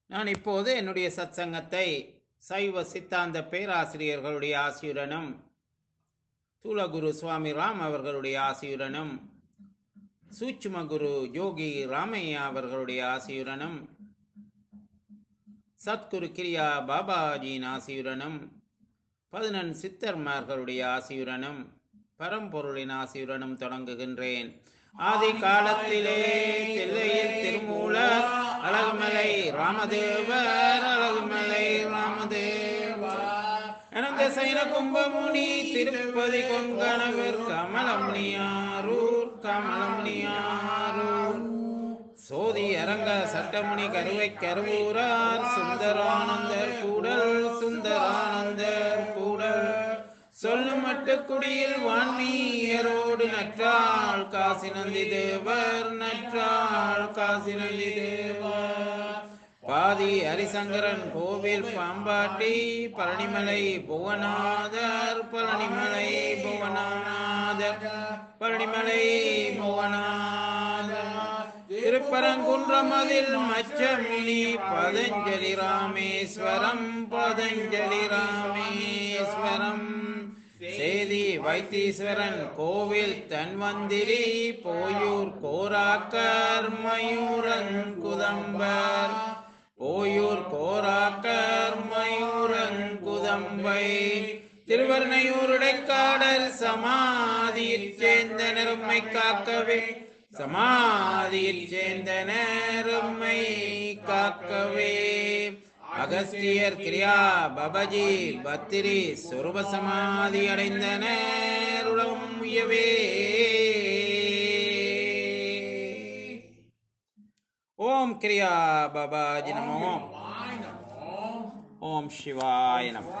நான் இப்போது என்னுடைய சத்சங்கத்தை சைவ சித்தாந்த பேராசிரியர்களுடைய ஆசியுடனும் தூலகுரு சுவாமி ராம் அவர்களுடைய ஆசியுடனும் சூட்சும குரு யோகி ராமையா அவர்களுடைய ஆசியுடனும் சத்குரு கிரியா பாபாஜியின் ஆசியுடனும் பதினெண் சித்தர்மார்களுடைய ஆசியுடனும் பரம்பொருளின் ஆசியுடனும் தொடங்குகின்றேன் ஆதி காலத்திலே தில்லையில் திருமூலர் அழகுமலை ராமதேவர் அழகுமலை ராமதேவர் அனந்த சைன கும்பமுனி திருப்பதி கொங்கணவர் கமலமுனியாரூர் கமலமுனியாரூர் சோதி அரங்க சட்டமுனி கருவை கருவூரார் சுந்தரானந்தர் கூடல் சுந்தரானந்தர் கூடல் சொல்லும் குடியில் வான்மீயரோடு நற்றாள் காசி நந்தி தேவர் நற்றாள் காசி நந்தி தேவர் பாதி ஹரிசங்கரன் கோவில் பாம்பாட்டி பழனிமலை புவனாதர் பழனிமலை புவனாதர் பழனிமலை புவனாதர் திருப்பரங்குன்றமதில் மச்சமுனி பதஞ்சலி ராமேஸ்வரம் பதஞ்சலி ராமேஸ்வரம் சேதி வைத்தீஸ்வரன் கோவில் தன்வந்திரி போயூர் கோராக்கர் மயூரன் குதம்பர் ஓயூர் கோராக்கர் மயூரன் குதம்பை திருவர்ணையூருடைக்காடல் சமாதியில் சேர்ந்த நெருமை காக்கவே சமாதியில் சேர்ந்த நேருமை காக்கவே அகஸ்தியர் கிரியா பபஜி பத்திரி சொருப சமாதி அடைந்த நேருளம் உயவே ஓம் கிரியா பபாஜி நமோ ஓம் சிவாய நமோ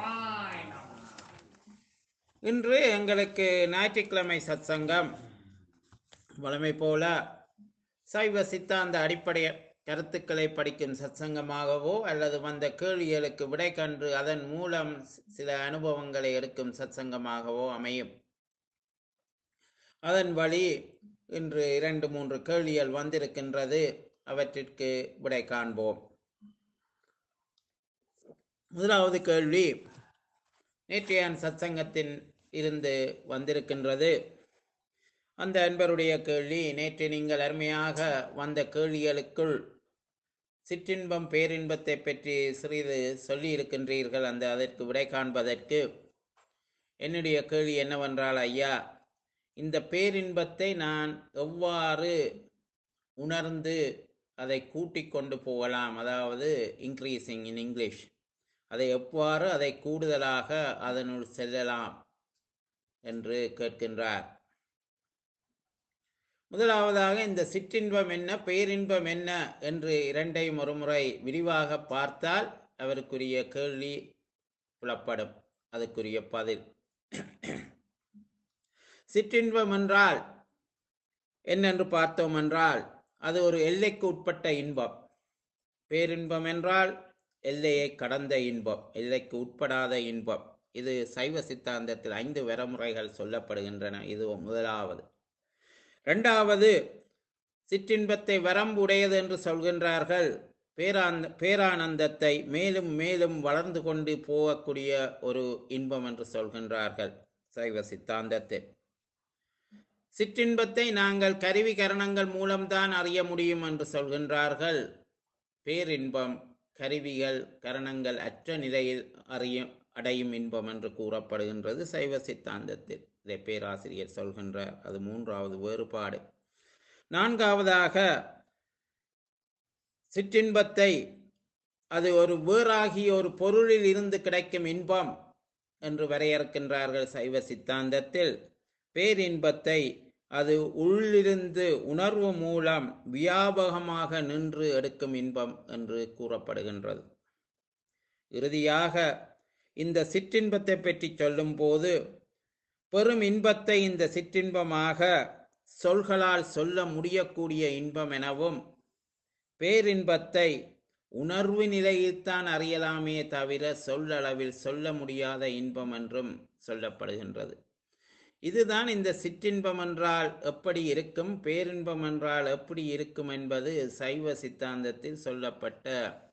இன்று எங்களுக்கு ஞாயிற்றுக்கிழமை சத்சங்கம் வழமை போல சைவ சித்தாந்த அடிப்படை கருத்துக்களை படிக்கும் சத்சங்கமாகவோ அல்லது வந்த கேள்விகளுக்கு விடை கண்டு அதன் மூலம் சில அனுபவங்களை எடுக்கும் சத்சங்கமாகவோ அமையும் அதன் வழி இன்று இரண்டு மூன்று கேள்விகள் வந்திருக்கின்றது அவற்றிற்கு விடை காண்போம் முதலாவது கேள்வி நேற்றையான் சத்சங்கத்தின் இருந்து வந்திருக்கின்றது அந்த அன்பருடைய கேள்வி நேற்று நீங்கள் அருமையாக வந்த கேள்விகளுக்குள் சிற்றின்பம் பேரின்பத்தை பற்றி சிறிது சொல்லி இருக்கின்றீர்கள் அந்த அதற்கு விடை காண்பதற்கு என்னுடைய கேள்வி என்னவென்றால் ஐயா இந்த பேரின்பத்தை நான் எவ்வாறு உணர்ந்து அதை கூட்டிக் கொண்டு போகலாம் அதாவது இன்க்ரீசிங் இன் இங்கிலீஷ் அதை எவ்வாறு அதை கூடுதலாக அதனுள் செல்லலாம் என்று கேட்கின்றார் முதலாவதாக இந்த சிற்றின்பம் என்ன பேரின்பம் என்ன என்று இரண்டையும் ஒரு முறை விரிவாக பார்த்தால் அவருக்குரிய கேள்வி புலப்படும் அதுக்குரிய பதில் சிற்றின்பம் என்றால் என்னென்று பார்த்தோம் என்றால் அது ஒரு எல்லைக்கு உட்பட்ட இன்பம் பேரின்பம் என்றால் எல்லையை கடந்த இன்பம் எல்லைக்கு உட்படாத இன்பம் இது சைவ சித்தாந்தத்தில் ஐந்து வரமுறைகள் சொல்லப்படுகின்றன இது முதலாவது இரண்டாவது சிற்றின்பத்தை வரம்பு உடையது என்று சொல்கின்றார்கள் பேராந்த பேரானந்தத்தை மேலும் மேலும் வளர்ந்து கொண்டு போகக்கூடிய ஒரு இன்பம் என்று சொல்கின்றார்கள் சைவ சித்தாந்தத்தில் சிற்றின்பத்தை நாங்கள் கருவி கரணங்கள் மூலம்தான் அறிய முடியும் என்று சொல்கின்றார்கள் பேரின்பம் கருவிகள் கரணங்கள் அற்ற நிலையில் அறியும் அடையும் இன்பம் என்று கூறப்படுகின்றது சைவ சித்தாந்தத்தில் இதை பேராசிரியர் சொல்கின்றார் அது மூன்றாவது வேறுபாடு நான்காவதாக சிற்றின்பத்தை அது ஒரு வேறாகிய ஒரு பொருளில் இருந்து கிடைக்கும் இன்பம் என்று வரையறுக்கின்றார்கள் சைவ சித்தாந்தத்தில் பேரின்பத்தை அது உள்ளிருந்து உணர்வு மூலம் வியாபகமாக நின்று எடுக்கும் இன்பம் என்று கூறப்படுகின்றது இறுதியாக இந்த சிற்றின்பத்தை பற்றி சொல்லும்போது பெரும் இன்பத்தை இந்த சிற்றின்பமாக சொல்களால் சொல்ல முடியக்கூடிய இன்பம் எனவும் பேரின்பத்தை உணர்வு நிலையில்தான் அறியலாமே தவிர சொல்லளவில் சொல்ல முடியாத இன்பம் என்றும் சொல்லப்படுகின்றது இதுதான் இந்த சிற்றின்பம் என்றால் எப்படி இருக்கும் பேரின்பம் என்றால் எப்படி இருக்கும் என்பது சைவ சித்தாந்தத்தில் சொல்லப்பட்ட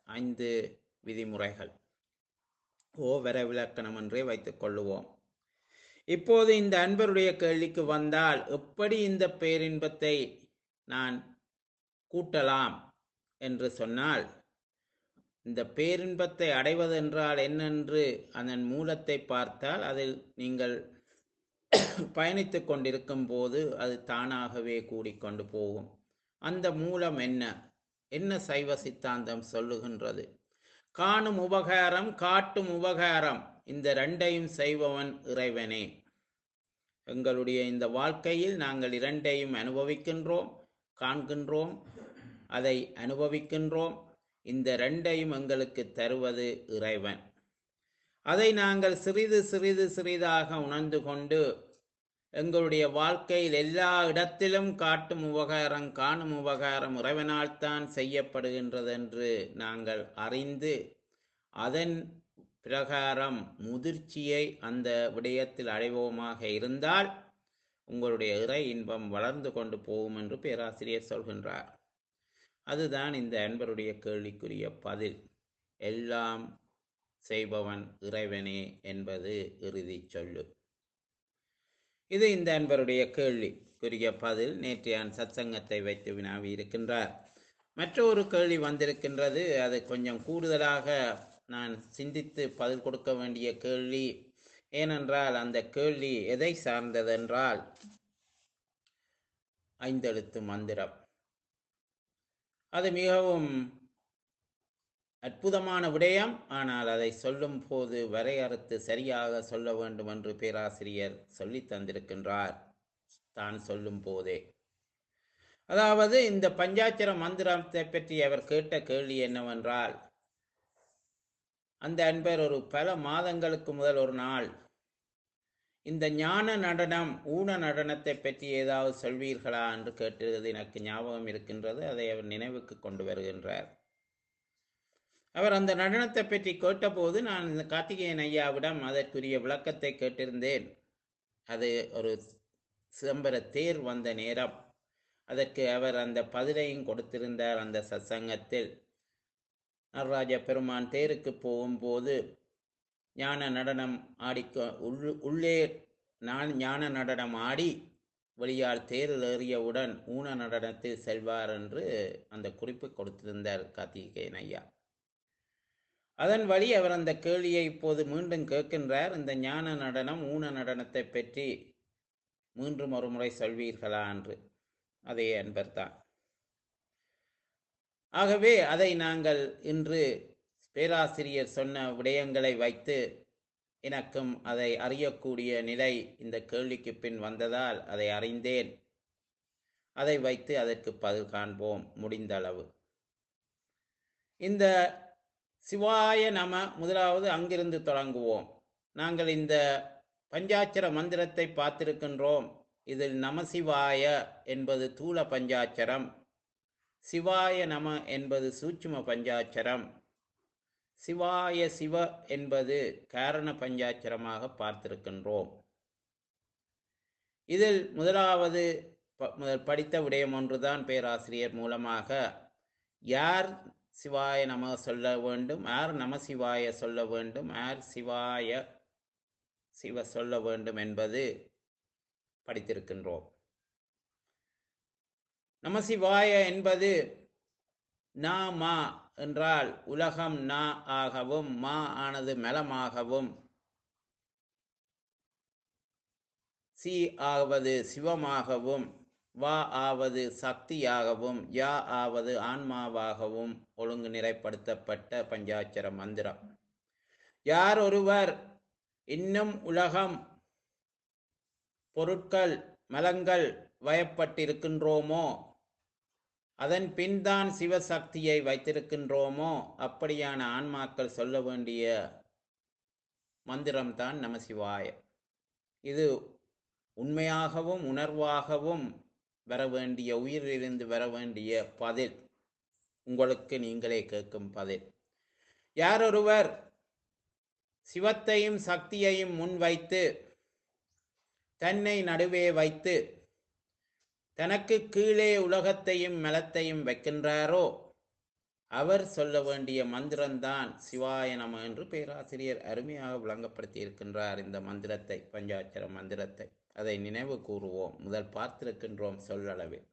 ஐந்து விதிமுறைகள் ஓ வரைவிலக்கணம் என்றே வைத்துக் கொள்ளுவோம் இப்போது இந்த அன்பருடைய கேள்விக்கு வந்தால் எப்படி இந்த பேரின்பத்தை நான் கூட்டலாம் என்று சொன்னால் இந்த பேரின்பத்தை அடைவதென்றால் என்னென்று அதன் மூலத்தை பார்த்தால் அதில் நீங்கள் பயணித்துக் கொண்டிருக்கும் போது அது தானாகவே கூடிக்கொண்டு போகும் அந்த மூலம் என்ன என்ன சைவ சித்தாந்தம் சொல்லுகின்றது காணும் உபகாரம் காட்டும் உபகாரம் இந்த ரெண்டையும் செய்பவன் இறைவனே எங்களுடைய இந்த வாழ்க்கையில் நாங்கள் இரண்டையும் அனுபவிக்கின்றோம் காண்கின்றோம் அதை அனுபவிக்கின்றோம் இந்த ரெண்டையும் எங்களுக்கு தருவது இறைவன் அதை நாங்கள் சிறிது சிறிது சிறிதாக உணர்ந்து கொண்டு எங்களுடைய வாழ்க்கையில் எல்லா இடத்திலும் காட்டும் உபகாரம் காணும் உபகாரம் இறைவனால் தான் செய்யப்படுகின்றது என்று நாங்கள் அறிந்து அதன் பிரகாரம் முதிர்ச்சியை அந்த விடயத்தில் அடைவோமாக இருந்தால் உங்களுடைய இறை இன்பம் வளர்ந்து கொண்டு போகும் என்று பேராசிரியர் சொல்கின்றார் அதுதான் இந்த அன்பருடைய கேள்விக்குரிய பதில் எல்லாம் செய்பவன் இறைவனே என்பது இறுதி சொல்லு இது இந்த அன்பருடைய கேள்விக்குரிய பதில் நேற்றையான் சத்சங்கத்தை வைத்து வினாவி இருக்கின்றார் மற்றொரு கேள்வி வந்திருக்கின்றது அது கொஞ்சம் கூடுதலாக நான் சிந்தித்து பதில் கொடுக்க வேண்டிய கேள்வி ஏனென்றால் அந்த கேள்வி எதை சார்ந்ததென்றால் ஐந்தெழுத்து மந்திரம் அது மிகவும் அற்புதமான விடயம் ஆனால் அதை சொல்லும் போது வரையறுத்து சரியாக சொல்ல வேண்டும் என்று பேராசிரியர் சொல்லி தந்திருக்கின்றார் தான் சொல்லும் போதே அதாவது இந்த பஞ்சாட்சர மந்திரத்தை பற்றி அவர் கேட்ட கேள்வி என்னவென்றால் அந்த அன்பர் ஒரு பல மாதங்களுக்கு முதல் ஒரு நாள் இந்த ஞான நடனம் ஊன நடனத்தை பற்றி ஏதாவது சொல்வீர்களா என்று கேட்டது எனக்கு ஞாபகம் இருக்கின்றது அதை அவர் நினைவுக்கு கொண்டு வருகின்றார் அவர் அந்த நடனத்தை பற்றி கேட்டபோது நான் இந்த கார்த்திகேயன் ஐயாவிடம் அதற்குரிய விளக்கத்தை கேட்டிருந்தேன் அது ஒரு சிதம்பர தேர் வந்த நேரம் அதற்கு அவர் அந்த பதிலையும் கொடுத்திருந்தார் அந்த சத்சங்கத்தில் நடராஜ பெருமான் தேருக்கு போகும்போது ஞான நடனம் ஆடிக்க உள்ளு உள்ளே நான் ஞான நடனம் ஆடி வெளியால் தேரில் ஏறியவுடன் ஊன நடனத்தில் செல்வார் என்று அந்த குறிப்பு கொடுத்திருந்தார் கார்த்திகேயன் ஐயா அதன் வழி அவர் அந்த கேள்வியை இப்போது மீண்டும் கேட்கின்றார் இந்த ஞான நடனம் ஊன நடனத்தை பற்றி மீண்டும் ஒரு முறை சொல்வீர்களா என்று அதே அன்பர்தான் ஆகவே அதை நாங்கள் இன்று பேராசிரியர் சொன்ன விடயங்களை வைத்து எனக்கும் அதை அறியக்கூடிய நிலை இந்த கேள்விக்கு பின் வந்ததால் அதை அறிந்தேன் அதை வைத்து அதற்கு பதில் காண்போம் முடிந்த அளவு இந்த சிவாய நம முதலாவது அங்கிருந்து தொடங்குவோம் நாங்கள் இந்த பஞ்சாட்சர மந்திரத்தை பார்த்திருக்கின்றோம் இதில் நமசிவாய என்பது தூள பஞ்சாட்சரம் சிவாய நம என்பது சூட்சும பஞ்சாட்சரம் சிவாய சிவ என்பது காரண பஞ்சாட்சரமாக பார்த்திருக்கின்றோம் இதில் முதலாவது ப- முதல் படித்த விடயம் ஒன்றுதான் பேராசிரியர் மூலமாக யார் சிவாய நம சொல்ல வேண்டும் யார் நம சிவாய சொல்ல வேண்டும் யார் சிவாய சிவ சொல்ல வேண்டும் என்பது படித்திருக்கின்றோம் நமசிவாய என்பது நா மா என்றால் உலகம் நா ஆகவும் மா ஆனது மலமாகவும் சி ஆவது சிவமாகவும் வா ஆவது சக்தியாகவும் யா ஆவது ஆன்மாவாகவும் ஒழுங்கு நிலைப்படுத்தப்பட்ட பஞ்சாட்சர மந்திரம் யார் ஒருவர் இன்னும் உலகம் பொருட்கள் மலங்கள் வயப்பட்டிருக்கின்றோமோ அதன் பின்தான் சிவசக்தியை வைத்திருக்கின்றோமோ அப்படியான ஆன்மாக்கள் சொல்ல வேண்டிய மந்திரம்தான் நமசிவாய இது உண்மையாகவும் உணர்வாகவும் வர வேண்டிய உயிரிலிருந்து வர வேண்டிய பதில் உங்களுக்கு நீங்களே கேட்கும் பதில் யாரொருவர் சிவத்தையும் சக்தியையும் முன்வைத்து தன்னை நடுவே வைத்து தனக்கு கீழே உலகத்தையும் மலத்தையும் வைக்கின்றாரோ அவர் சொல்ல வேண்டிய மந்திரம்தான் சிவாய நம என்று பேராசிரியர் அருமையாக விளங்கப்படுத்தி இருக்கின்றார் இந்த மந்திரத்தை பஞ்சாட்சர மந்திரத்தை அதை நினைவு கூறுவோம் முதல் பார்த்திருக்கின்றோம் சொல்லளவில்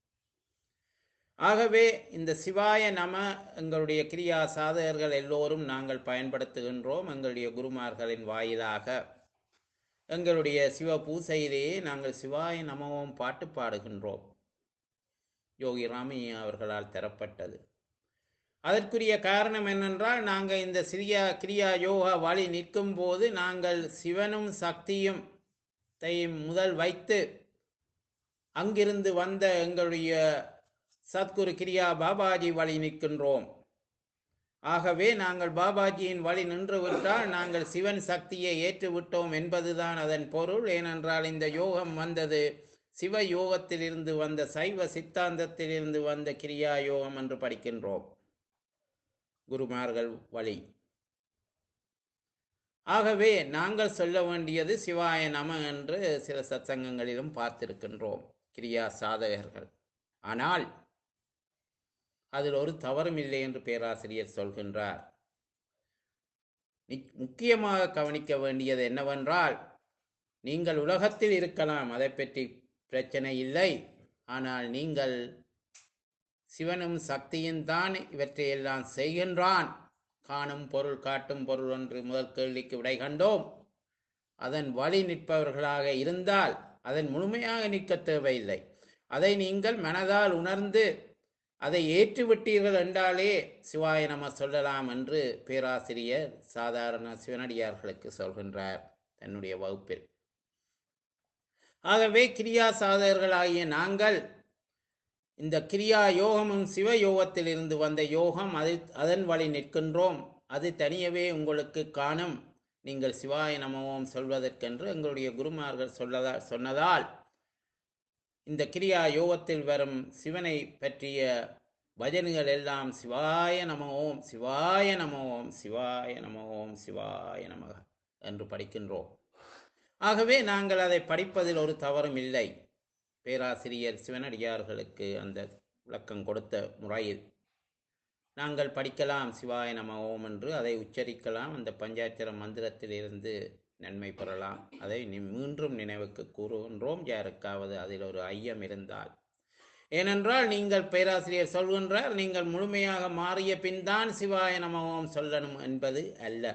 ஆகவே இந்த சிவாய நம எங்களுடைய கிரியா சாதகர்கள் எல்லோரும் நாங்கள் பயன்படுத்துகின்றோம் எங்களுடைய குருமார்களின் வாயிலாக எங்களுடைய சிவ பூசையிலேயே நாங்கள் சிவாய நமவும் பாட்டு பாடுகின்றோம் யோகி ராமையா அவர்களால் தரப்பட்டது அதற்குரிய காரணம் என்னென்றால் நாங்கள் இந்த சிரியா கிரியா யோகா வழி நிற்கும் போது நாங்கள் சிவனும் சக்தியும் தையும் முதல் வைத்து அங்கிருந்து வந்த எங்களுடைய சத்குரு கிரியா பாபாஜி வழி நிற்கின்றோம் ஆகவே நாங்கள் பாபாஜியின் வழி நின்று விட்டால் நாங்கள் சிவன் சக்தியை ஏற்று விட்டோம் என்பதுதான் அதன் பொருள் ஏனென்றால் இந்த யோகம் வந்தது சிவ யோகத்திலிருந்து வந்த சைவ சித்தாந்தத்திலிருந்து வந்த கிரியா யோகம் என்று படிக்கின்றோம் குருமார்கள் வழி ஆகவே நாங்கள் சொல்ல வேண்டியது சிவாய நம என்று சில சத்சங்கங்களிலும் பார்த்திருக்கின்றோம் கிரியா சாதகர்கள் ஆனால் அதில் ஒரு தவறும் இல்லை என்று பேராசிரியர் சொல்கின்றார் நி- முக்கியமாக கவனிக்க வேண்டியது என்னவென்றால் நீங்கள் உலகத்தில் இருக்கலாம் அதை பற்றி பிரச்சனை இல்லை ஆனால் நீங்கள் சிவனும் சக்தியும் தான் இவற்றையெல்லாம் செய்கின்றான் காணும் பொருள் காட்டும் பொருள் என்று முதல் கேள்விக்கு விடை கண்டோம் அதன் வழி நிற்பவர்களாக இருந்தால் அதன் முழுமையாக நிற்க தேவையில்லை அதை நீங்கள் மனதால் உணர்ந்து அதை ஏற்றுவிட்டீர்கள் என்றாலே சிவாய நம சொல்லலாம் என்று பேராசிரியர் சாதாரண சிவனடியார்களுக்கு சொல்கின்றார் தன்னுடைய வகுப்பில் ஆகவே கிரியா சாதகர்களாகிய நாங்கள் இந்த கிரியா யோகமும் சிவ யோகத்தில் இருந்து வந்த யோகம் அது அதன் வழி நிற்கின்றோம் அது தனியவே உங்களுக்கு காணும் நீங்கள் சிவாய நமவோம் சொல்வதற்கென்று எங்களுடைய குருமார்கள் சொல்லதா சொன்னதால் இந்த கிரியா யோகத்தில் வரும் சிவனை பற்றிய பஜனைகள் எல்லாம் சிவாய நம ஓம் சிவாய நம ஓம் சிவாய நம ஓம் சிவாய நமக என்று படிக்கின்றோம் ஆகவே நாங்கள் அதை படிப்பதில் ஒரு தவறும் இல்லை பேராசிரியர் சிவனடியார்களுக்கு அந்த விளக்கம் கொடுத்த முறையில் நாங்கள் படிக்கலாம் சிவாய நம ஓம் என்று அதை உச்சரிக்கலாம் அந்த பஞ்சாட்சர மந்திரத்திலிருந்து நன்மை பெறலாம் அதை நி- மீண்டும் நினைவுக்கு கூறுகின்றோம் யாருக்காவது அதில் ஒரு ஐயம் இருந்தால் ஏனென்றால் நீங்கள் பேராசிரியர் சொல்கின்றார் நீங்கள் முழுமையாக மாறிய பின் தான் சிவாய நம ஓம் சொல்லணும் என்பது அல்ல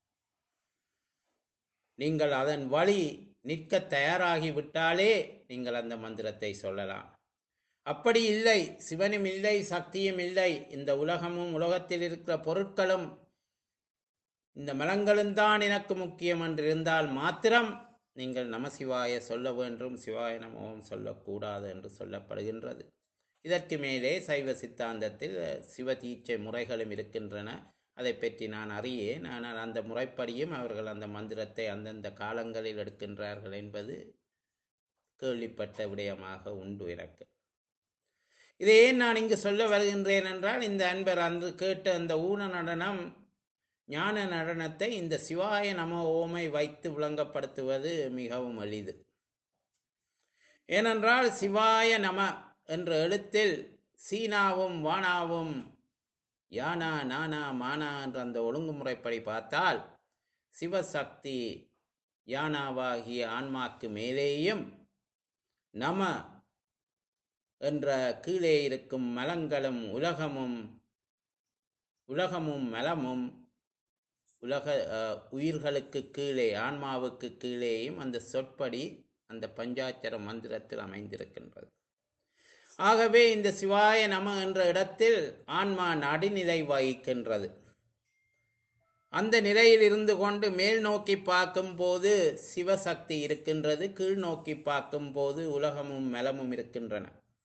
நீங்கள் அதன் வழி நிற்க தயாராகி விட்டாலே நீங்கள் அந்த மந்திரத்தை சொல்லலாம் அப்படி இல்லை சிவனும் இல்லை சக்தியும் இல்லை இந்த உலகமும் உலகத்தில் இருக்கிற பொருட்களும் இந்த மலங்களும் தான் எனக்கு முக்கியம் என்று இருந்தால் மாத்திரம் நீங்கள் நமசிவாய சொல்ல வேண்டும் சிவாய நமோம் சொல்லக்கூடாது என்று சொல்லப்படுகின்றது இதற்கு மேலே சைவ சித்தாந்தத்தில் சிவ தீட்சை முறைகளும் இருக்கின்றன அதை பற்றி நான் அறியேன் ஆனால் அந்த முறைப்படியும் அவர்கள் அந்த மந்திரத்தை அந்தந்த காலங்களில் எடுக்கின்றார்கள் என்பது கேள்விப்பட்ட விடயமாக உண்டு எனக்கு இதை ஏன் நான் இங்கு சொல்ல வருகின்றேன் என்றால் இந்த அன்பர் அன்று கேட்ட அந்த ஊன நடனம் ஞான நடனத்தை இந்த சிவாய நம ஓமை வைத்து விளங்கப்படுத்துவது மிகவும் எளிது ஏனென்றால் சிவாய நம என்ற எழுத்தில் சீனாவும் வானாவும் யானா நானா மானா என்ற அந்த ஒழுங்குமுறைப்படி பார்த்தால் சிவசக்தி யானாவாகிய ஆன்மாக்கு மேலேயும் நம என்ற கீழே இருக்கும் மலங்களும் உலகமும் உலகமும் மலமும் உலக அஹ், உயிர்களுக்கு கீழே ஆன்மாவுக்கு கீழேயும் அந்த சொற்படி அந்த பஞ்சாட்சர மந்திரத்தில் அமைந்திருக்கின்றது ஆகவே இந்த சிவாய நம என்ற இடத்தில் ஆன்மா நடுநிலை வகிக்கின்றது அந்த நிலையில் இருந்து கொண்டு மேல் நோக்கி பார்க்கும் போது சிவசக்தி இருக்கின்றது கீழ் நோக்கி பார்க்கும் போது உலகமும் மலமும் இருக்கின்றன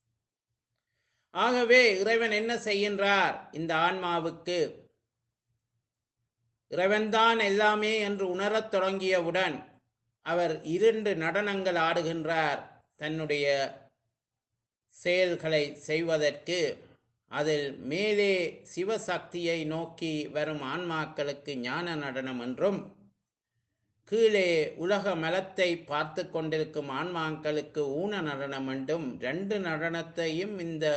ஆகவே இறைவன் என்ன செய்கின்றார் இந்த ஆன்மாவுக்கு இறைவன்தான் எல்லாமே என்று உணரத் தொடங்கியவுடன் அவர் இரண்டு நடனங்கள் ஆடுகின்றார் தன்னுடைய செயல்களை செய்வதற்கு அதில் மேலே சிவசக்தியை நோக்கி வரும் ஆன்மாக்களுக்கு ஞான நடனம் என்றும் கீழே உலக மலத்தை பார்த்து கொண்டிருக்கும் ஆன்மாக்களுக்கு ஊன நடனம் என்றும் ரெண்டு நடனத்தையும் இந்த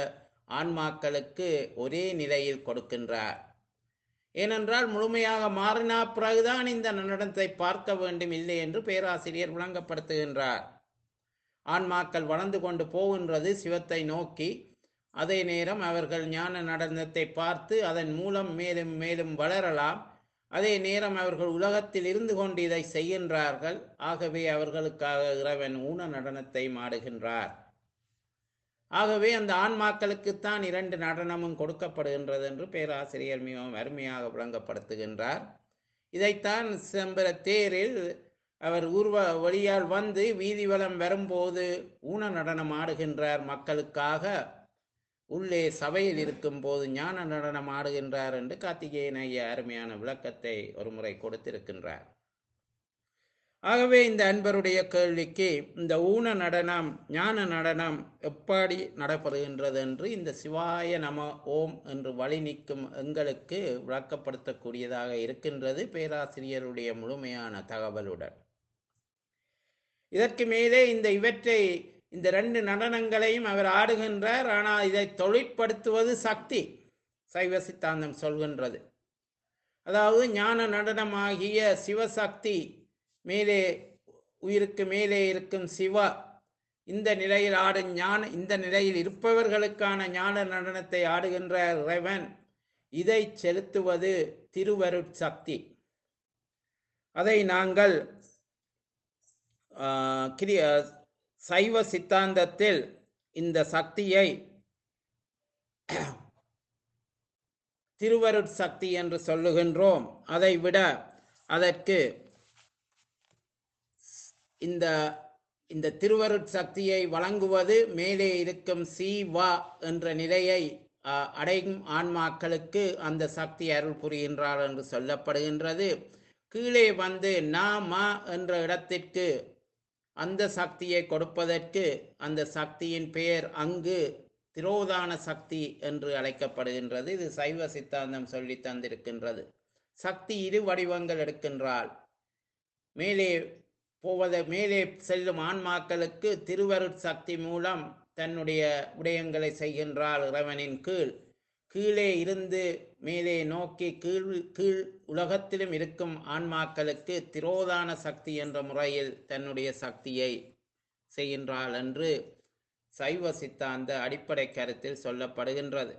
ஆன்மாக்களுக்கு ஒரே நிலையில் கொடுக்கின்றார் ஏனென்றால் முழுமையாக மாறினா பிறகுதான் இந்த நடனத்தை பார்க்க வேண்டும் இல்லை என்று பேராசிரியர் விளங்கப்படுத்துகின்றார் ஆன்மாக்கள் வளர்ந்து கொண்டு போகின்றது சிவத்தை நோக்கி அதே நேரம் அவர்கள் ஞான நடனத்தை பார்த்து அதன் மூலம் மேலும் மேலும் வளரலாம் அதே நேரம் அவர்கள் உலகத்தில் இருந்து கொண்டு இதை செய்கின்றார்கள் ஆகவே அவர்களுக்காக இறைவன் ஊன நடனத்தை மாடுகின்றார் ஆகவே அந்த ஆன்மாக்களுக்குத்தான் இரண்டு நடனமும் கொடுக்கப்படுகின்றது என்று பேராசிரியர் மிகவும் அருமையாக விளங்கப்படுத்துகின்றார் இதைத்தான் செம்பர தேரில் அவர் ஊர்வ வழியால் வந்து வீதி வலம் வரும்போது ஊன நடனம் ஆடுகின்றார் மக்களுக்காக உள்ளே சபையில் இருக்கும் போது ஞான நடனம் ஆடுகின்றார் என்று கார்த்திகேயன் ஐயா அருமையான விளக்கத்தை ஒரு முறை கொடுத்திருக்கின்றார் ஆகவே இந்த அன்பருடைய கேள்விக்கு இந்த ஊன நடனம் ஞான நடனம் எப்படி நடைபெறுகின்றது என்று இந்த சிவாய நம ஓம் என்று வழி நிற்கும் எங்களுக்கு விளக்கப்படுத்தக்கூடியதாக இருக்கின்றது பேராசிரியருடைய முழுமையான தகவலுடன் இதற்கு மேலே இந்த இவற்றை இந்த ரெண்டு நடனங்களையும் அவர் ஆடுகின்றார் ஆனால் இதை தொழிற்படுத்துவது சக்தி சைவ சித்தாந்தம் சொல்கின்றது அதாவது ஞான நடனமாகிய சிவசக்தி மேலே உயிருக்கு மேலே இருக்கும் சிவா இந்த நிலையில் ஆடும் ஞான இந்த நிலையில் இருப்பவர்களுக்கான ஞான நடனத்தை ஆடுகின்ற இறைவன் இதை செலுத்துவது திருவருட்சக்தி அதை நாங்கள் ஆஹ், கிரிய சைவ சித்தாந்தத்தில் இந்த சக்தியை திருவருட் சக்தி என்று சொல்லுகின்றோம் அதை விட அதற்கு இந்த இந்த திருவருட் சக்தியை வழங்குவது மேலே இருக்கும் சீவா என்ற நிலையை அஹ், அடையும் ஆன்மாக்களுக்கு அந்த சக்தி அருள் புரிகின்றார் என்று சொல்லப்படுகின்றது கீழே வந்து நா மா என்ற இடத்திற்கு அந்த சக்தியை கொடுப்பதற்கு அந்த சக்தியின் பெயர் அங்கு திரோதான சக்தி என்று அழைக்கப்படுகின்றது இது சைவ சித்தாந்தம் சொல்லி தந்திருக்கின்றது சக்தி இரு வடிவங்கள் எடுக்கின்றாள் மேலே போவத மேலே செல்லும் ஆன்மாக்களுக்கு திருவருட் சக்தி மூலம் தன்னுடைய விடயங்களை செய்கின்றாள் இறைவனின் கீழ் கீழே இருந்து மேலே நோக்கி கீழ் கீழ் உலகத்திலும் இருக்கும் ஆன்மாக்களுக்கு திரோதான சக்தி என்ற முறையில் தன்னுடைய சக்தியை செய்கின்றாள் என்று சைவ சித்தாந்த அடிப்படை கருத்தில் சொல்லப்படுகின்றது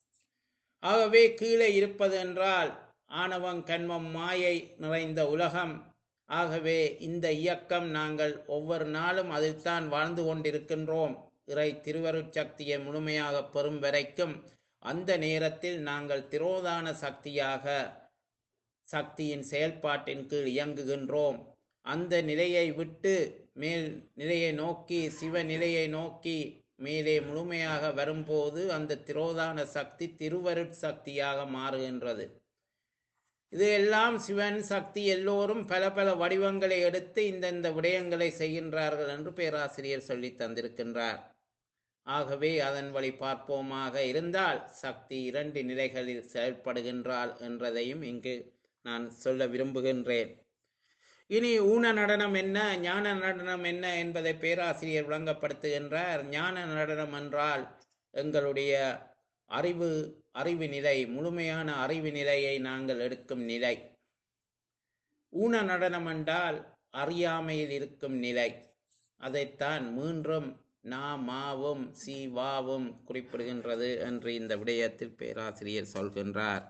ஆகவே கீழே இருப்பது என்றால் ஆணவம் கண்மம் மாயை நிறைந்த உலகம் ஆகவே இந்த இயக்கம் நாங்கள் ஒவ்வொரு நாளும் அதில்தான் வாழ்ந்து கொண்டிருக்கின்றோம் இறை திருவருட் சக்தியை முழுமையாக பெறும் வரைக்கும் அந்த நேரத்தில் நாங்கள் திரோதான சக்தியாக சக்தியின் செயல்பாட்டின் கீழ் இயங்குகின்றோம் அந்த நிலையை விட்டு மேல் நிலையை நோக்கி சிவ நிலையை நோக்கி மேலே முழுமையாக வரும்போது அந்த திரோதான சக்தி திருவருட் சக்தியாக மாறுகின்றது இது எல்லாம் சிவன் சக்தி எல்லோரும் பல பல வடிவங்களை எடுத்து இந்தந்த விடயங்களை செய்கின்றார்கள் என்று பேராசிரியர் சொல்லி தந்திருக்கின்றார் ஆகவே அதன் வழி பார்ப்போமாக இருந்தால் சக்தி இரண்டு நிலைகளில் செயல்படுகின்றாள் என்றதையும் இங்கு நான் சொல்ல விரும்புகின்றேன் இனி ஊன நடனம் என்ன ஞான நடனம் என்ன என்பதை பேராசிரியர் விளங்கப்படுத்துகின்றார் ஞான நடனம் என்றால் எங்களுடைய அறிவு அறிவு நிலை முழுமையான அறிவு நிலையை நாங்கள் எடுக்கும் நிலை ஊன நடனம் என்றால் அறியாமையில் இருக்கும் நிலை அதைத்தான் மீண்டும் நா மாவும் சி வாவும் குறிப்பிடுகின்றது என்று இந்த விடயத்தில் பேராசிரியர் சொல்கின்றார்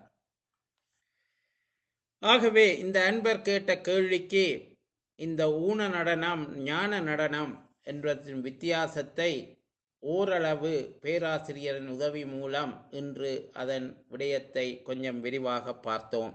ஆகவே இந்த அன்பர் கேட்ட கேள்விக்கு இந்த ஊன நடனம் ஞான நடனம் என்பதன் வித்தியாசத்தை ஓரளவு பேராசிரியரின் உதவி மூலம் இன்று அதன் விடயத்தை கொஞ்சம் விரிவாக பார்த்தோம்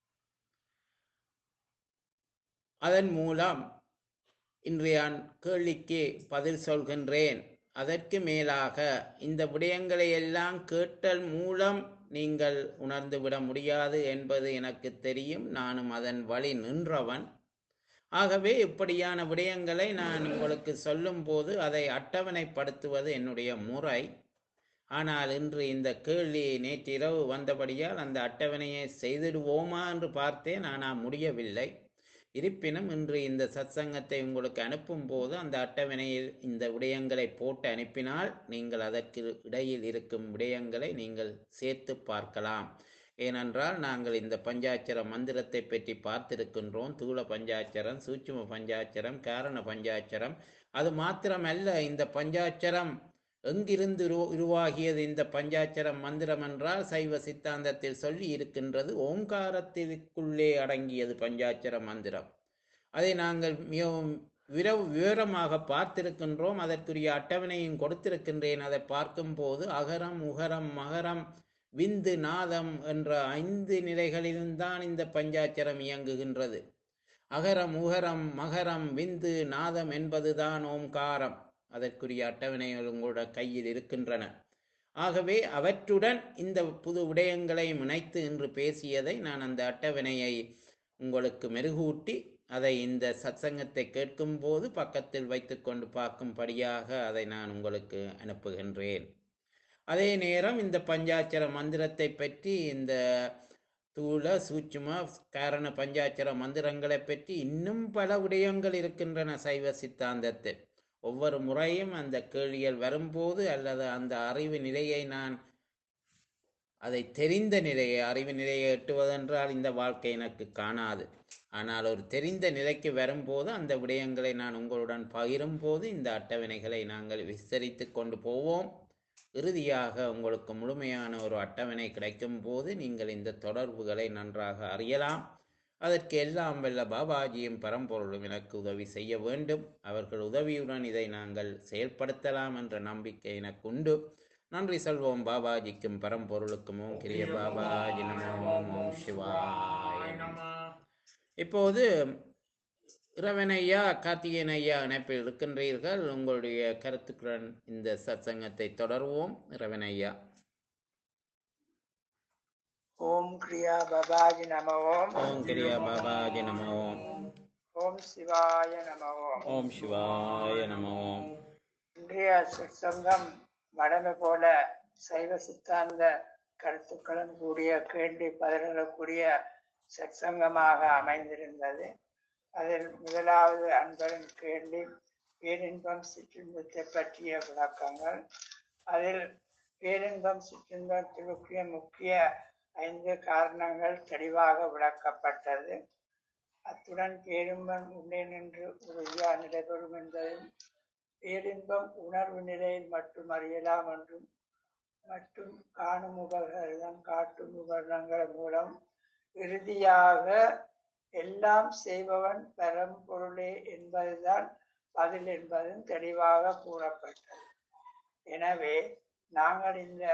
அதன் மூலம் இன்றைய கேள்விக்கு பதில் சொல்கின்றேன் அதற்கு மேலாக இந்த விடயங்களை எல்லாம் கேட்டல் மூலம் நீங்கள் உணர்ந்து விட முடியாது என்பது எனக்கு தெரியும் நானும் அதன் வழி நின்றவன் ஆகவே இப்படியான விடயங்களை நான் உங்களுக்கு சொல்லும்போது அதை அட்டவணைப்படுத்துவது என்னுடைய முறை ஆனால் இன்று இந்த கேள்வி நேற்றிரவு வந்தபடியால் அந்த அட்டவணையை செய்திடுவோமா என்று பார்த்தேன் ஆனால் முடியவில்லை இருப்பினும் இன்று இந்த சத்சங்கத்தை உங்களுக்கு அனுப்பும் போது அந்த அட்டவணையில் இந்த விடயங்களை போட்டு அனுப்பினால் நீங்கள் அதற்கு இடையில் இருக்கும் விடயங்களை நீங்கள் சேர்த்து பார்க்கலாம் ஏனென்றால் நாங்கள் இந்த பஞ்சாட்சர மந்திரத்தை பற்றி பார்த்திருக்கின்றோம் தூள பஞ்சாட்சரம் சூட்சும பஞ்சாட்சரம் காரண பஞ்சாட்சரம் அது மாத்திரமல்ல இந்த பஞ்சாட்சரம் எங்கிருந்து உரு உருவாகியது இந்த பஞ்சாட்சரம் மந்திரம் என்றால் சைவ சித்தாந்தத்தில் சொல்லி இருக்கின்றது ஓங்காரத்திற்குள்ளே அடங்கியது பஞ்சாட்சர மந்திரம் அதை நாங்கள் மிகவும் விரவு விவரமாக பார்த்திருக்கின்றோம் அதற்குரிய அட்டவணையும் கொடுத்திருக்கின்றேன் அதை பார்க்கும்போது அகரம் உகரம் மகரம் விந்து நாதம் என்ற ஐந்து நிலைகளில்தான் இந்த பஞ்சாட்சரம் இயங்குகின்றது அகரம் உகரம் மகரம் விந்து நாதம் என்பதுதான் ஓம்காரம் அதற்குரிய அட்டவணைகள் உங்களோட கையில் இருக்கின்றன ஆகவே அவற்றுடன் இந்த புது விடயங்களை இணைத்து இன்று பேசியதை நான் அந்த அட்டவணையை உங்களுக்கு மெருகூட்டி அதை இந்த சத்சங்கத்தை கேட்கும் போது பக்கத்தில் வைத்துக்கொண்டு பார்க்கும்படியாக அதை நான் உங்களுக்கு அனுப்புகின்றேன் அதே நேரம் இந்த பஞ்சாட்சர மந்திரத்தை பற்றி இந்த தூள சூட்சும காரண பஞ்சாட்சர மந்திரங்களை பற்றி இன்னும் பல விடயங்கள் இருக்கின்றன சைவ சித்தாந்தத்தில் ஒவ்வொரு முறையும் அந்த கேள்விகள் வரும்போது அல்லது அந்த அறிவு நிலையை நான் அதை தெரிந்த நிலையை அறிவு நிலையை எட்டுவதென்றால் இந்த வாழ்க்கை எனக்கு காணாது ஆனால் ஒரு தெரிந்த நிலைக்கு வரும்போது அந்த விடயங்களை நான் உங்களுடன் பகிரும் போது இந்த அட்டவணைகளை நாங்கள் விஸ்தரித்து கொண்டு போவோம் இறுதியாக உங்களுக்கு முழுமையான ஒரு அட்டவணை கிடைக்கும் போது நீங்கள் இந்த தொடர்புகளை நன்றாக அறியலாம் அதற்கு எல்லாம் வல்ல பாபாஜியும் பரம்பொருளும் எனக்கு உதவி செய்ய வேண்டும் அவர்கள் உதவியுடன் இதை நாங்கள் செயல்படுத்தலாம் என்ற நம்பிக்கை எனக்கு உண்டு நன்றி சொல்வோம் பாபாஜிக்கும் பரம்பொருளுக்கும் ஓம் கிரிய பாபாஜி நமோ ஓம் சிவாய நம இப்போது இரவன் ஐயா கார்த்திகேயன் ஐயா இணைப்பில் இருக்கின்றீர்கள் உங்களுடைய கருத்துக்களுடன் இந்த சத்சங்கத்தை தொடர்வோம் இரவன் ஐயா ஓம் கிரியா பபாஜி நம ஓம் ஓம் கிரியா பாபாஜி நமோ ஓம் ஓம் சிவாய நம ஓம் ஓம் சிவாய நமோ ஓம் இன்றைய சங்கம் வடமை போல சைவ சித்தாந்த கருத்துக்களும் கூடிய கேள்வி பதிலக்கூடிய சத்சங்கமாக அமைந்திருந்தது அதில் முதலாவது அன்பரின் கேள்வி பேரின்பம் சிற்றின்பத்தை பற்றிய விளக்கங்கள் அதில் பேரின்பம் சிற்றின்பத்திற்குரிய முக்கிய ஐந்து காரணங்கள் தெளிவாக விளக்கப்பட்டது அத்துடன் பேரின்பம் உள்ளே நின்று உறுதியா நிலைபெறும் என்பதும் பேரின்பம் உணர்வு நிலையில் மட்டும் அறியலாம் என்றும் மற்றும் காணும் உபகரணம் காட்டும் உபகரணங்கள் மூலம் இறுதியாக எல்லாம் செய்பவன் பரம்பொருளே என்பதுதான் பதில் என்பதும் தெளிவாக கூறப்பட்டது எனவே நாங்கள் இந்த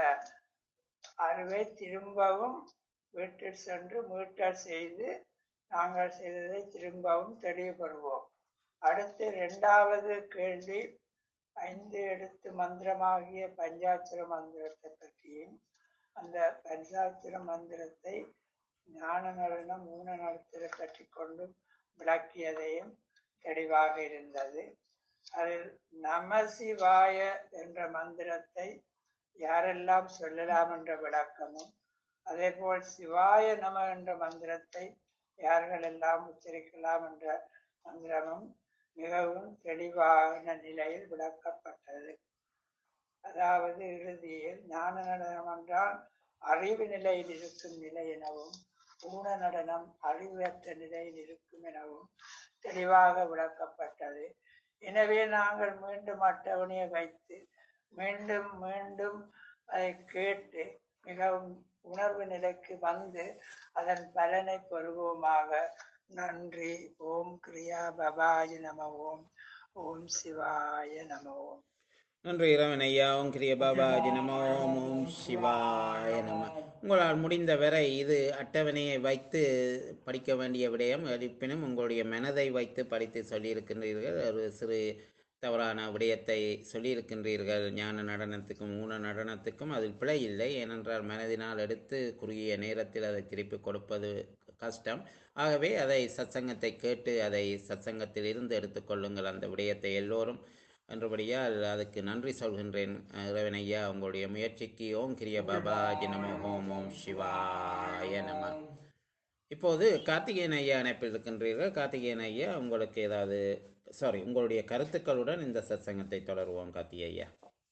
அறிவை திரும்பவும் வீட்டில் சென்று மீட்டல் செய்து நாங்கள் செய்ததை திரும்பவும் தெளிவுபடுவோம் அடுத்து இரண்டாவது கேள்வி ஐந்து எழுத்து மந்திரமாகிய பஞ்சாட்சர மந்திரத்தை பற்றியும் அந்த பஞ்சாட்சர மந்திரத்தை ஞான நடனம் ஊன நடத்தலை பற்றி கொண்டு விளக்கியதையும் தெளிவாக இருந்தது அதில் நமசிவாய என்ற மந்திரத்தை யாரெல்லாம் சொல்லலாம் என்ற விளக்கமும் அதே போல் சிவாய நம என்ற மந்திரத்தை யார்கள் எல்லாம் உச்சரிக்கலாம் என்ற மந்திரமும் மிகவும் தெளிவான நிலையில் விளக்கப்பட்டது அதாவது இறுதியில் ஞான நடனம் என்றால் அறிவு நிலையில் இருக்கும் நிலை எனவும் ஊன நடனம் அறிவற்ற நிலையில் இருக்கும் எனவும் தெளிவாக விளக்கப்பட்டது எனவே நாங்கள் மீண்டும் அட்டவணையை வைத்து மீண்டும் மீண்டும் அதை கேட்டு மிகவும் உணர்வு நிலைக்கு வந்து அதன் பலனை பெறுவோமாக நன்றி ஓம் கிரியா பபாஜி நம ஓம் ஓம் சிவாய நம ஓம் நன்றி இரவன் ஐயா ஓம் கிரிய பாபாஜி நமோ ஓம் ஓம் சிவாய நம உங்களால் முடிந்த வரை இது அட்டவணையை வைத்து படிக்க வேண்டிய விடயம் இருப்பினும் உங்களுடைய மனதை வைத்து படித்து சொல்லியிருக்கின்றீர்கள் ஒரு சிறு தவறான விடயத்தை சொல்லியிருக்கின்றீர்கள் ஞான நடனத்துக்கும் ஊன நடனத்துக்கும் அதில் பிழை இல்லை ஏனென்றால் மனதினால் எடுத்து குறுகிய நேரத்தில் அதை திருப்பி கொடுப்பது கஷ்டம் ஆகவே அதை சத்சங்கத்தை கேட்டு அதை சத்சங்கத்தில் இருந்து எடுத்துக்கொள்ளுங்கள் அந்த விடயத்தை எல்லோரும் என்றபடியால் அதுக்கு நன்றி சொல்கின்றேன் இறைவன் ஐயா உங்களுடைய முயற்சிக்கு ஓம் கிரிய பாபாஜி நம ஓம் ஓம் சிவாய நம இப்போது கார்த்திகேயன் ஐயா இணைப்பில் இருக்கின்றீர்கள் கார்த்திகேயன் ஐயா உங்களுக்கு ஏதாவது சாரி உங்களுடைய கருத்துக்களுடன் இந்த சத்சங்கத்தை தொடருவோம் கார்த்திகே ஐயா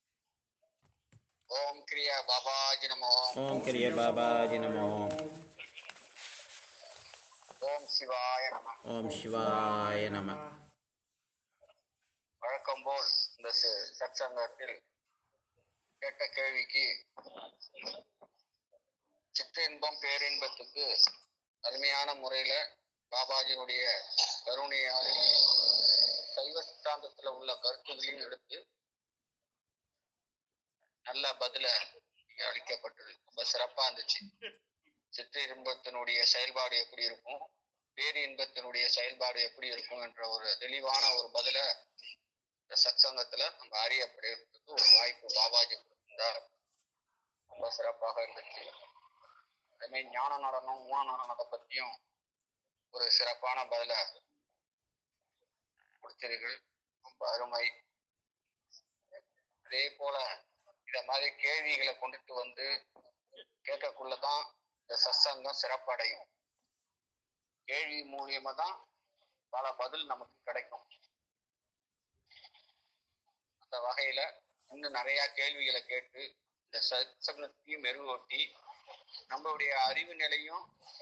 ஓம் கிரியா பாபாஜி நமோ ஓம் கிரிய பாபாஜி நமோ ஓம் சிவாய நம ஓம் சிவாய நம வழக்கம் போல் இந்த ச- சத்சங்கத்தில் கேட்ட கேள்விக்கு சித்த இன்பம் பேரின்பத்துக்கு அருமையான முறையில பாபாஜியுடைய கருணையால் சைவ சித்தாந்தத்துல உள்ள கருத்துகளையும் எடுத்து நல்ல பதில இங்க அளிக்கப்பட்டது ரொம்ப சிறப்பா இருந்துச்சு சித்த இன்பத்தினுடைய செயல்பாடு எப்படி இருக்கும் பேரு இன்பத்தினுடைய செயல்பாடு எப்படி இருக்கும் என்ற ஒரு தெளிவான ஒரு பதில இந்த சத்சங்கத்துல நம்ம அறியப்படுறதுக்கு ஒரு வாய்ப்பு பாபாஜி கொடுத்திருந்தார் ரொம்ப சிறப்பாக இருந்துச்சு அதுமாதிரி ஞான நடனம் ஊன நடனத்தை பத்தியும் ஒரு சிறப்பான பதில கொடுத்தீர்கள் ரொம்ப அருமை அதே போல இத மாதிரி கேள்விகளை கொண்டுட்டு வந்து கேட்கக்குள்ளதான் இந்த சத்சங்கம் சிறப்படையும் கேள்வி மூலியமா தான் பல பதில் நமக்கு கிடைக்கும் அந்த வகையில இன்னும் நிறைய கேள்விகளை கேட்டு இந்த சத்சங்கத்தையும் மெருகூட்டி நம்மளுடைய அறிவு நிலையும்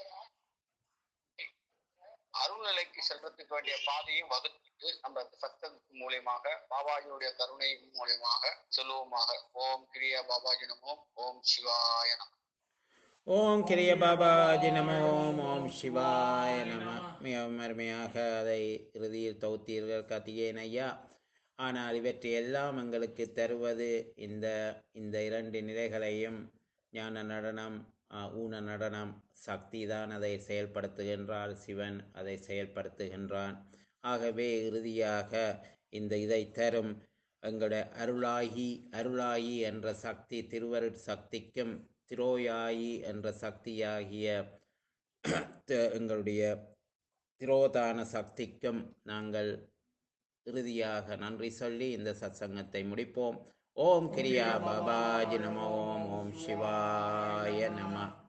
அருள்நிலைக்கு செல்றதுக்கு வேண்டிய பாதையும் வகுத்துட்டு நம்ம இந்த சத்தத்தின் மூலியமாக பாபாஜியுடைய கருணை மூலியமாக சொல்லுவோமாக ஓம் கிரியா பாபாஜி நமோ ஓம் சிவாய நம ஓம் கிரிய பாபாஜி நம ஓம் ஓம் சிவாய நம மிகவும் அருமையாக அதை இறுதியில் தொகுத்தீர்கள் கார்த்திகேயன் ஐயா ஆனால் இவற்றை எல்லாம் எங்களுக்கு தருவது இந்த இந்த இரண்டு நிலைகளையும் ஞான நடனம் ஆ, ஊன நடனம் சக்தி தான் அதை செயல்படுத்துகின்றாள் சிவன் அதை செயல்படுத்துகின்றான் ஆகவே இறுதியாக இந்த இதை தரும் எங்களுடைய அருளாகி அருளாயி என்ற சக்தி திருவருட் சக்திக்கும் திரோயாயி என்ற சக்தியாகிய த- எங்களுடைய திரோதான சக்திக்கும் நாங்கள் இறுதியாக நன்றி சொல்லி இந்த சத்சங்கத்தை முடிப்போம் ஓம் கிரியா பாபாஜி நம ஓம் ஓம் சிவாய நம